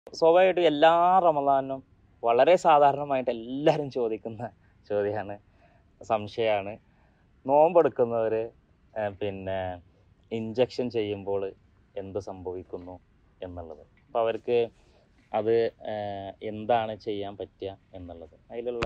സ്വാഭാവികമായിട്ടും എല്ലാ റമദാനും വളരെ സാധാരണമായിട്ട് എല്ലാവരും ചോദിക്കുന്ന ചോദ്യമാണ് സംശയമാണ് നോമ്പെടുക്കുന്നവർ പിന്നെ ഇഞ്ചക്ഷൻ ചെയ്യുമ്പോൾ എന്ത് സംഭവിക്കുന്നു എന്നുള്ളത് അപ്പോൾ അവർക്ക് അത് ഏഹ്, എന്താണ് ചെയ്യാൻ പറ്റുക എന്നുള്ളത് അതിലുള്ള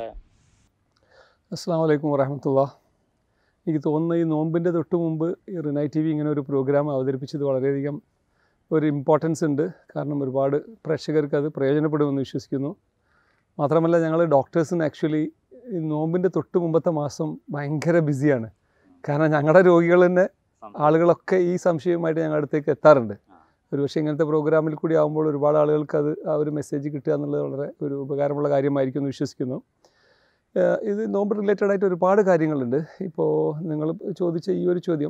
അസ്സാം വലൈക്കും വറഹമത്തുള്ള എനിക്ക് തോന്നുന്നു ഈ നോമ്പിൻ്റെ തൊട്ട് മുമ്പ് ഈ റിനൈ ടി വി ഇങ്ങനെ ഒരു പ്രോഗ്രാം അവതരിപ്പിച്ചത് വളരെയധികം ഒരു ഇമ്പോർട്ടൻസ് ഉണ്ട് കാരണം ഒരുപാട് പ്രേക്ഷകർക്ക് അത് പ്രയോജനപ്പെടുമെന്ന് വിശ്വസിക്കുന്നു മാത്രമല്ല ഞങ്ങൾ ഡോക്ടേഴ്സിന് ആക്ച്വലി ഈ നോമ്പിൻ്റെ തൊട്ട് മുമ്പത്തെ മാസം ഭയങ്കര ബിസിയാണ് കാരണം ഞങ്ങളുടെ രോഗികൾ തന്നെ ആളുകളൊക്കെ ഈ സംശയവുമായിട്ട് ഞങ്ങളുടെ അടുത്തേക്ക് എത്താറുണ്ട് ഒരു പക്ഷേ ഇങ്ങനത്തെ പ്രോഗ്രാമിൽ കൂടി ആകുമ്പോൾ ഒരുപാട് ആളുകൾക്ക് അത് ആ ഒരു മെസ്സേജ് കിട്ടുക എന്നുള്ളത് വളരെ ഒരു ഉപകാരമുള്ള കാര്യമായിരിക്കും എന്ന് വിശ്വസിക്കുന്നു ഏഹ് ഇത് നോമ്പ് റിലേറ്റഡ് ആയിട്ട് ഒരുപാട് കാര്യങ്ങളുണ്ട് ഇപ്പോൾ നിങ്ങൾ ചോദിച്ച ഈ ഒരു ചോദ്യം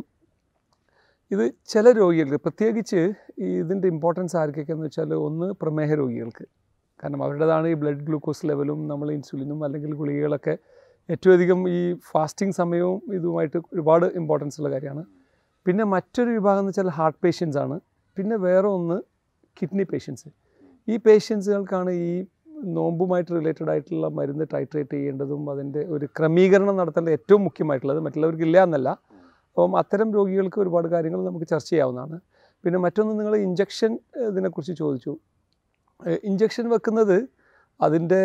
ഇത് ചില രോഗികൾക്ക് പ്രത്യേകിച്ച് ഈ ഇതിൻ്റെ ഇമ്പോർട്ടൻസ് ആർക്കൊക്കെയെന്ന് വെച്ചാൽ ഒന്ന് പ്രമേഹ രോഗികൾക്ക് കാരണം അവരുടേതാണ് ഈ ബ്ലഡ് ഗ്ലൂക്കോസ് ലെവലും നമ്മൾ ഇൻസുലിനും അല്ലെങ്കിൽ ഗുളികകളൊക്കെ ഏറ്റവും അധികം ഈ ഫാസ്റ്റിംഗ് സമയവും ഇതുമായിട്ട് ഒരുപാട് ഇമ്പോർട്ടൻസ് ഉള്ള കാര്യമാണ് പിന്നെ മറ്റൊരു വിഭാഗം എന്ന് വെച്ചാൽ ഹാർട്ട് പേഷ്യൻസ് ആണ് പിന്നെ വേറെ ഒന്ന് കിഡ്നി പേഷ്യൻസ് ഈ പേഷ്യൻസുകൾക്കാണ് ഈ നോമ്പുമായിട്ട് റിലേറ്റഡ് ആയിട്ടുള്ള മരുന്ന് ടൈട്രേറ്റ് ചെയ്യേണ്ടതും അതിൻ്റെ ഒരു ക്രമീകരണം നടത്തേണ്ടത് ഏറ്റവും മുഖ്യമായിട്ടുള്ളത് മറ്റുള്ളവർക്ക് ഇല്ല എന്നല്ല അപ്പം അത്തരം രോഗികൾക്ക് ഒരുപാട് കാര്യങ്ങൾ നമുക്ക് ചർച്ച ചെയ്യാവുന്നതാണ് പിന്നെ മറ്റൊന്ന് നിങ്ങൾ ഇഞ്ചക്ഷൻ ഇതിനെക്കുറിച്ച് ചോദിച്ചു ഇഞ്ചക്ഷൻ വെക്കുന്നത് അതിൻ്റെ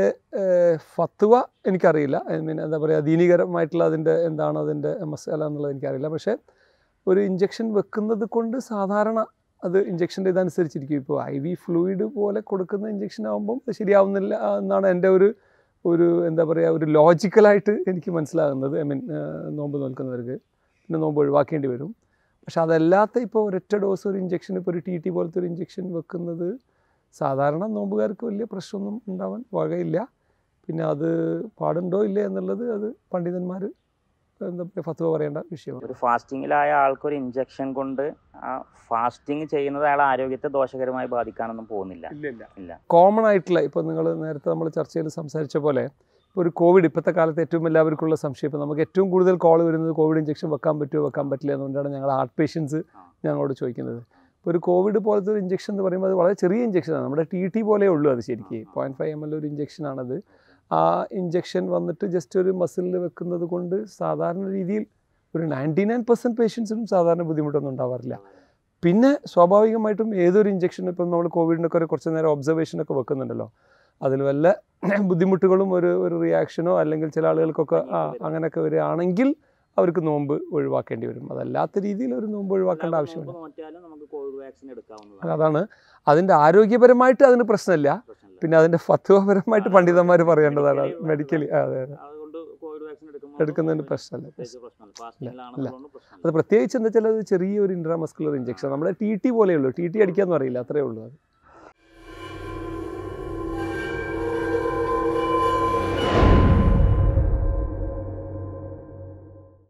ഫത്വ എനിക്കറിയില്ല ഐ മീൻ എന്താ പറയുക ദീനീകരമായിട്ടുള്ള അതിൻ്റെ എന്താണ് അതിൻ്റെ മസാല എന്നുള്ളത് എനിക്കറിയില്ല പക്ഷേ ഒരു ഇഞ്ചക്ഷൻ വെക്കുന്നത് കൊണ്ട് സാധാരണ അത് ഇഞ്ചക്ഷൻ്റെ ഇതനുസരിച്ചിരിക്കും ഇപ്പോൾ ഐ വി ഫ്ലൂയിഡ് പോലെ കൊടുക്കുന്ന ഇഞ്ചക്ഷൻ ആകുമ്പം അത് ശരിയാവുന്നില്ല എന്നാണ് എൻ്റെ ഒരു ഒരു എന്താ പറയുക ഒരു ലോജിക്കലായിട്ട് എനിക്ക് മനസ്സിലാകുന്നത് ഐ മീൻ നോമ്പ് നോൽക്കുന്നവർക്ക് പിന്നെ നോമ്പ് ഒഴിവാക്കേണ്ടി വരും പക്ഷെ അതല്ലാത്ത ഇപ്പോൾ ഒരൊറ്റ ഡോസ് ഒരു ഇഞ്ചക്ഷൻ ഇപ്പോൾ ഒരു ടി ടി പോലത്തെ ഒരു ഇഞ്ചക്ഷൻ വെക്കുന്നത് സാധാരണ നോമ്പുകാർക്ക് വലിയ പ്രശ്നമൊന്നും ഉണ്ടാവാൻ വകയില്ല പിന്നെ അത് പാടുണ്ടോ ഇല്ലേ എന്നുള്ളത് അത് പണ്ഡിതന്മാർ എന്താ പറയുക ഫത്വ പറയേണ്ട വിഷയമാണ് ഒരു ഫാസ്റ്റിങ്ങിലായ ആൾക്കൊരു ഇഞ്ചക്ഷൻ കൊണ്ട് ആ ഫാസ്റ്റിംഗ് ചെയ്യുന്നത് അയാളെ ആരോഗ്യത്തെ ദോഷകരമായി ബാധിക്കാനൊന്നും പോകുന്നില്ല ഇല്ല ഇല്ല കോമൺ ആയിട്ടുള്ള ഇപ്പോൾ നിങ്ങൾ നേരത്തെ നമ്മൾ ചർച്ചയിൽ സംസാരിച്ച പോലെ ഇപ്പോൾ ഒരു കോവിഡ് ഇപ്പോഴത്തെ കാലത്ത് ഏറ്റവും എല്ലാവർക്കുള്ള സംശയം ഇപ്പോൾ നമുക്ക് ഏറ്റവും കൂടുതൽ കോൾ വരുന്നത് കോവിഡ് ഇഞ്ചക്ഷൻ വെക്കാൻ പറ്റുമോ വെക്കാൻ പറ്റില്ല എന്നുകൊണ്ടാണ് ഞങ്ങൾ ഹാർട്ട് പേഷ്യൻസ് ഞങ്ങളോട് ചോദിക്കുന്നത് ഇപ്പോൾ ഒരു കോവിഡ് പോലത്തെ ഒരു ഇഞ്ചക്ഷൻ എന്ന് പറയുമ്പോൾ അത് വളരെ ചെറിയ ഇഞ്ചക്ഷനാണ് നമ്മുടെ ടി ടി പോലെ ഉള്ളൂ അത് ശരിക്കും പോയിൻറ്റ് ഫൈവ് എം എൽ ഒരു ഇഞ്ചക്ഷനാണത് ആ ഇഞ്ചക്ഷൻ വന്നിട്ട് ജസ്റ്റ് ഒരു മസിലിൽ വെക്കുന്നത് കൊണ്ട് സാധാരണ രീതിയിൽ ഒരു നയൻറ്റി നയൻ പെർസെൻറ്റ് പേഷ്യൻസിനും സാധാരണ ബുദ്ധിമുട്ടൊന്നും ഉണ്ടാവാറില്ല പിന്നെ സ്വാഭാവികമായിട്ടും ഏതൊരു ഇഞ്ചക്ഷൻ ഇപ്പം നമ്മൾ കോവിഡിനൊക്കെ ഒരു കുറച്ച് നേരം ഒബ്സർവേഷനൊക്കെ വെക്കുന്നുണ്ടല്ലോ അതിൽ വല്ല ബുദ്ധിമുട്ടുകളും ഒരു ഒരു റിയാക്ഷനോ അല്ലെങ്കിൽ ചില ആളുകൾക്കൊക്കെ ആ അങ്ങനെയൊക്കെ വരികയാണെങ്കിൽ അവർക്ക് നോമ്പ് ഒഴിവാക്കേണ്ടി വരും അതല്ലാത്ത രീതിയിൽ ഒരു നോമ്പ് ഒഴിവാക്കേണ്ട ആവശ്യമില്ല നോറ്റിയാലും നമുക്ക് കോവിഡ് വാക്സിൻ എടുക്കാവുന്നതാണ് അതാണ് അതിൻ്റെ ആരോഗ്യപരമായിട്ട് അതിന് പ്രശ്നമില്ല പ്രശ്നമില്ല. പിന്നെ അതിൻ്റെ ഫത്വപരമായിട്ട് പണ്ഡിതന്മാർ പറയേണ്ടതാണ് മെഡിക്കലി അതെ അതെ അതുകൊണ്ട് കോവിഡ് വാക്സിൻ എടുക്കുന്നതിന് പ്രശ്നമില്ല പ്രത്യേകിച്ച് പ്രശ്നമില്ല ഫാസ്റ്റിംഗിലാണെന്നുള്ളതുകൊണ്ട് പ്രശ്നമില്ല അത് പ്രത്യേകിച്ച് എന്താ വെച്ചാൽ അത് ചെറിയൊരു ഇൻട്രാമസ്കുലർ ഇഞ്ചക്ഷൻ നമ്മുടെ ടി ടി പോലെയുള്ളൂ ടി ടി അടിക്കാന്ന് അറിയില്ല അത്രേ ഉള്ളൂ അത്